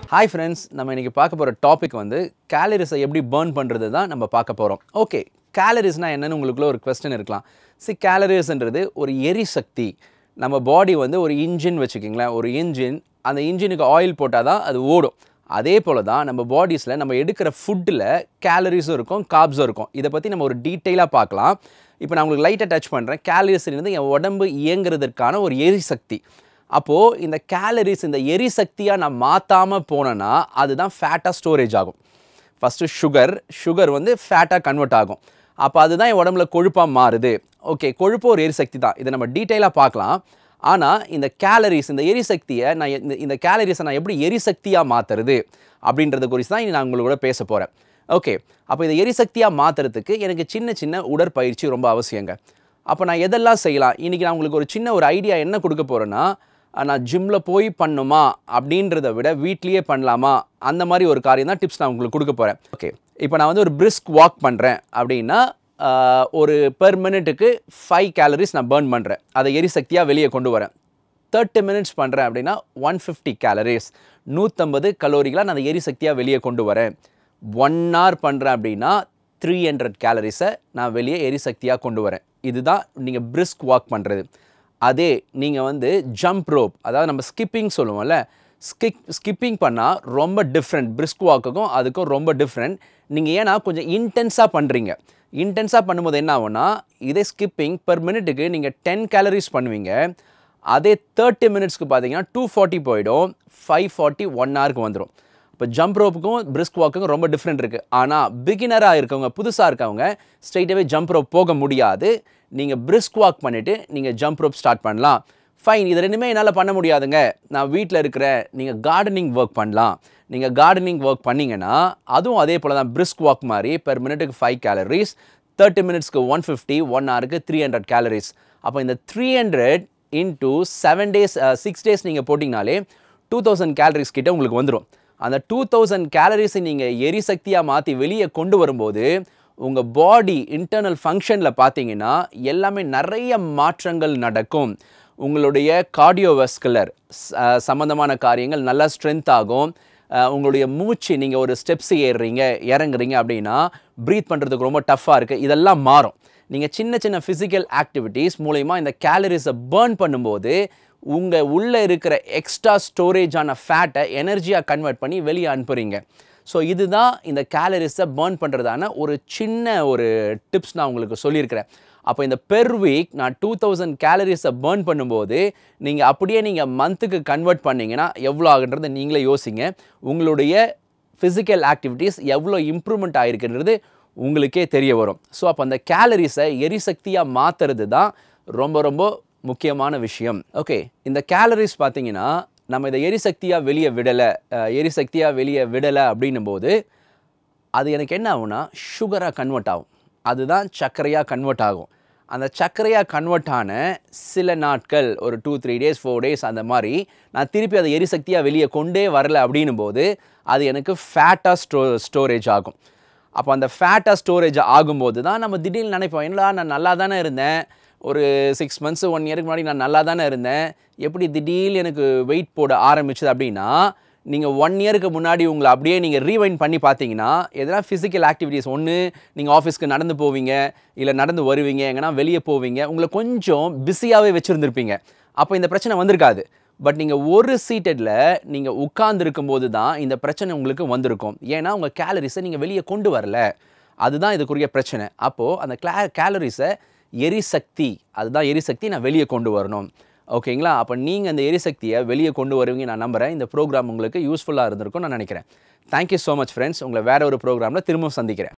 hi friends நம்ம இன்றைக்கி பார்க்க போகிற டாபிக் வந்து கேலரிஸை எப்படி பேர்ன் பண்ணுறது தான் நம்ம பார்க்க போகிறோம் ஓகே கேலரிஸ்னால் என்னன்னு உங்களுக்குள்ள ஒரு கொஸ்டின் இருக்கலாம் சி கேலரிஸ்ன்றது ஒரு எரிசக்தி நம்ம பாடி வந்து ஒரு இன்ஜின் வச்சுக்கிங்களேன் ஒரு இன்ஜின் அந்த இன்ஜினுக்கு ஆயில் போட்டால் தான் அது ஓடும் அதே போல் தான் நம்ம பாடிஸில் நம்ம எடுக்கிற ஃபுட்டில் கேலரிஸும் இருக்கும் காப்ஸும் இருக்கும் இதை பற்றி நம்ம ஒரு டீட்டெயிலாக பார்க்கலாம் இப்போ நான் உங்களுக்கு லைட்டாக டச் பண்ணுறேன் கேலரிஸ்ன்றது என் உடம்பு இயங்குறதுக்கான ஒரு எரிசக்தி அப்போது இந்த கேலரிஸ் இந்த எரிசக்தியாக நான் மாற்றாமல் போனேன்னா அதுதான் ஃபேட்டாக ஸ்டோரேஜ் ஆகும் ஃபஸ்ட்டு சுகர் சுகர் வந்து ஃபேட்டாக கன்வெர்ட் ஆகும் அப்போ அதுதான் என் உடம்புல கொழுப்பாக மாறுது ஓகே கொழுப்பு ஒரு எரிசக்தி தான் இதை நம்ம டீட்டெயிலாக பார்க்கலாம் ஆனால் இந்த கேலரிஸ் இந்த எரிசக்தியை நான் இந்த இந்த கேலரிஸை நான் எப்படி எரிசக்தியாக மாற்றுறது அப்படின்றத குறித்து தான் இனி நான் உங்களோட பேச போகிறேன் ஓகே அப்போ இதை எரிசக்தியாக மாற்றுறதுக்கு எனக்கு சின்ன சின்ன உடற்பயிற்சி ரொம்ப அவசியங்க அப்போ நான் எதெல்லாம் செய்யலாம் இன்றைக்கி நான் உங்களுக்கு ஒரு சின்ன ஒரு ஐடியா என்ன கொடுக்க போகிறேன்னா நான் ஜிம்மில் போய் பண்ணுமா அப்படின்றத விட வீட்லேயே பண்ணலாமா அந்த மாதிரி ஒரு காரியம் தான் டிப்ஸ் நான் உங்களுக்கு கொடுக்க போகிறேன் ஓகே இப்போ நான் வந்து ஒரு பிரிஸ்க் வாக் பண்ணுறேன் அப்படின்னா ஆஹ், ஒரு பெர் மினிட்டுக்கு ஃபைவ் கேலரிஸ் நான் பேர்ன் பண்ணுறேன் அதை எரிசக்தியாக வெளியே கொண்டு வரேன் தேர்ட்டி மினிட்ஸ் பண்ணுறேன் அப்படின்னா ஒன் ஃபிஃப்டி கேலரிஸ் நூற்றம்பது கலோரிகளாக நான் அதை எரிசக்தியாக வெளியே கொண்டு வரேன் ஒன் hour பண்ணுறேன் அப்படின்னா த்ரீ ஹண்ட்ரட் கேலரிஸை நான் வெளியே எரிசக்தியாக கொண்டு வரேன் இதுதான் நீங்கள் பிரிஸ்க் வாக் பண்ணுறது அதே நீங்கள் வந்து ஜம்ப் ரோப் அதாவது நம்ம ஸ்கிப்பிங் சொல்லுவோம்ல ஸ்கிப் ஸ்கிப்பிங் பண்ணால் ரொம்ப டிஃப்ரெண்ட் பிரிஸ்க் வாக்குக்கும் அதுக்கும் ரொம்ப டிஃப்ரெண்ட் நீங்கள் ஏன்னா கொஞ்சம் இன்டென்ஸாக பண்ணுறீங்க இன்டென்ஸாக பண்ணும்போது என்ன ஆகும்னா இதே ஸ்கிப்பிங் பெர் மினிட்டுக்கு நீங்கள் டென் கேலரிஸ் பண்ணுவீங்க அதே தேர்ட்டி மினிட்ஸ்க்கு பார்த்தீங்கன்னா டூ ஃபார்ட்டி போயிடும் ஃபைவ் ஃபார்ட்டி ஒன் ஹவருக்கு வந்துடும் இப்போ ஜம்ப் ரோப்புக்கும் பிரிஸ்க் வாக்குக்கும் ரொம்ப டிஃப்ரெண்ட் இருக்குது ஆனால் பிகினராக இருக்கவங்க புதுசாக இருக்கவங்க ஸ்ட்ரைட்டாகவே ஜம்ப் ரோப் போக முடியாது நீங்கள் பிரிஸ்க் வாக் பண்ணிவிட்டு நீங்கள் ஜம்ப் ரோப் ஸ்டார்ட் பண்ணலாம் ஃபைன் இது ரெண்டுமே என்னால் பண்ண முடியாதுங்க நான் வீட்டில் இருக்கிற நீங்கள் கார்டனிங் ஒர்க் பண்ணலாம் நீங்கள் கார்டனிங் ஒர்க் பண்ணீங்கன்னா அதுவும் அதே போல் தான் பிரிஸ்க் வாக் மாதிரி பெர் மினிட்டுக்கு ஃபைவ் கேலரிஸ் தேர்ட்டி மினிட்ஸ்க்கு ஒன் ஃபிஃப்டி ஒன் ஹவருக்கு த்ரீ ஹண்ட்ரட் கேலரிஸ் அப்போ இந்த three hundred into seven days six days நீங்கள் போட்டிங்கனாலே டூ தௌசண்ட் கேலரிஸ் கிட்ட உங்களுக்கு வந்துடும் அந்த டூ தௌசண்ட் கேலரிஸை நீங்கள் எரிசக்தியாக மாற்றி வெளியே கொண்டு வரும்போது உங்கள் பாடி இன்டர்னல் ஃபங்க்ஷனில் பார்த்தீங்கன்னா எல்லாமே நிறைய மாற்றங்கள் நடக்கும் உங்களுடைய கார்டியோவஸ்குலர் சம்மந்தமான காரியங்கள் நல்லா ஸ்ட்ரென்த் ஆகும் அஹ் உங்களுடைய மூச்சு நீங்கள் ஒரு ஸ்டெப்ஸ் ஏறுறீங்க இறங்குறீங்க அப்படின்னா ப்ரீத் பண்ணுறதுக்கு ரொம்ப டஃப்பாக இருக்குது இதெல்லாம் மாறும் நீங்கள் சின்ன சின்ன ஃபிசிக்கல் ஆக்டிவிட்டீஸ் மூலயமா இந்த கேலரிஸை பேர்ன் பண்ணும்போது உங்கள் உள்ளே இருக்கிற எக்ஸ்ட்ரா ஸ்டோரேஜான ஃபேட்டை எனர்ஜியாக கன்வெர்ட் பண்ணி வெளியே அனுப்புகிறீங்க ஸோ இதுதான் இந்த கேலரிஸை பேர்ன் பண்ணுறதான ஒரு சின்ன ஒரு டிப்ஸ் நான் உங்களுக்கு சொல்லியிருக்கிறேன் அப்போ இந்த பெர் வீக் நான் டூ தௌசண்ட் கேலரிஸை பேர்ன் பண்ணும்போது நீங்கள் அப்படியே நீங்கள் மந்த்துக்கு கன்வெர்ட் பண்ணீங்கன்னா எவ்வளோ ஆகுன்றதை நீங்களே யோசிங்க உங்களுடைய ஃபிசிக்கல் ஆக்டிவிட்டீஸ் எவ்வளோ இம்ப்ரூவ்மெண்ட் ஆகிருக்குன்றது உங்களுக்கே தெரிய வரும் ஸோ அப்போ அந்த கேலரிஸை எரிசக்தியாக மாற்றுறது தான் ரொம்ப ரொம்ப முக்கியமான விஷயம் ஓகே இந்த கேலரிஸ் பார்த்தீங்கன்னா நம்ம இதை எரிசக்தியாக வெளியே விடலை எரிசக்தியாக வெளியே விடலை அப்படின்னும் போது அது எனக்கு என்ன ஆகும்னா சுகராக கன்வெர்ட் ஆகும் அதுதான் சர்க்கரையாக கன்வெர்ட் ஆகும் அந்த சர்க்கரையாக கன்வெர்ட் ஆன சில நாட்கள் ஒரு two three days four days அந்த மாதிரி நான் திருப்பி அதை எரிசக்தியாக வெளியே கொண்டே வரல அப்படின்னும் போது அது எனக்கு ஃபேட்டாக ஸ்டோ ஸ்டோரேஜ் ஆகும் அப்போ அந்த ஃபேட்டாக ஸ்டோரேஜ் ஆகும்போது தான் நம்ம திடீர்னு நினைப்போம் என்னடா நான் நல்லா தானே இருந்தேன் ஒரு சிக்ஸ் மந்த்ஸ் ஒன் இயருக்கு முன்னாடி நான் நல்லா தானே இருந்தேன் எப்படி திடீர்னு எனக்கு வெயிட் போட ஆரம்பிச்சது அப்படின்னா நீங்கள் ஒன் இயருக்கு முன்னாடி உங்களை அப்படியே நீங்கள் ரீவைண்ட் பண்ணி பார்த்தீங்கன்னா எதனா ஃபிசிக்கல் ஆக்டிவிட்டீஸ் ஒன்று நீங்கள் ஆஃபீஸ்க்கு நடந்து போவீங்க இல்லை நடந்து வருவீங்க எங்கன்னா வெளியே போவீங்க உங்களை கொஞ்சம் பிஸியாகவே வச்சுருந்துருப்பீங்க அப்போ இந்த பிரச்சனை வந்திருக்காது பட் நீங்கள் ஒரு சீட்டடில் நீங்கள் உட்கார்ந்துருக்கும் போது தான் இந்த பிரச்சனை உங்களுக்கு வந்திருக்கும் ஏன்னா உங்கள் கேலரிஸை நீங்கள் வெளியே கொண்டு வரல அதுதான் இதுக்குரிய பிரச்சனை அப்போது அந்த கிளா கேலரிஸை எரிசக்தி அதுதான் எரிசக்தி நான் வெளியே கொண்டு வரணும் ஓகேங்களா அப்போ நீங்கள் அந்த எரிசக்தியை வெளியே கொண்டு வருவீங்க நான் நம்புகிறேன் இந்த ப்ரோக்ராம் உங்களுக்கு யூஸ்ஃபுல்லாக இருந்திருக்கும் நான் நினைக்கிறேன் தேங்க்யூ ஸோ மச் ஃப்ரெண்ட்ஸ் உங்களை வேற ஒரு ப்ரோக்ராமில் திரும்பவும் சந்திக்கிறேன்